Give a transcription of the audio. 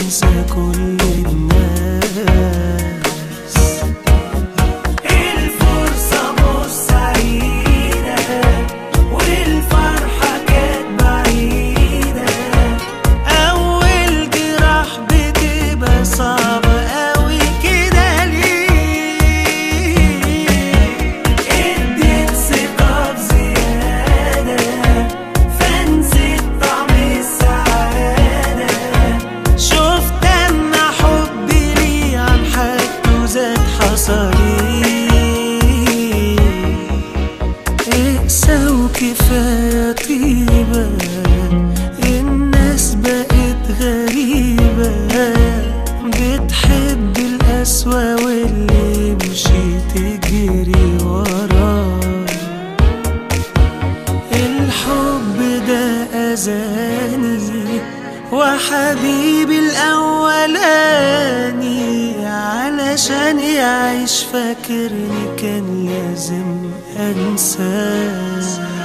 تنسى كل الناس الفرصة مش سعيدة والفرحة كانت بعيدة أول جراح بتبقى صعبة أوي كده ليه اديت ثقة بزيادة فنسيت طعم السعادة شفت أما حبي ليه عن حاجته زاد حصري اقسى وكفاية طيبة الناس بقت غريبة بتحب القسوة واللي يمشي تجري وراه الحب ده أذاني وحبيبي الأولاني علشان يعيش فاكرني كان لازم أنساه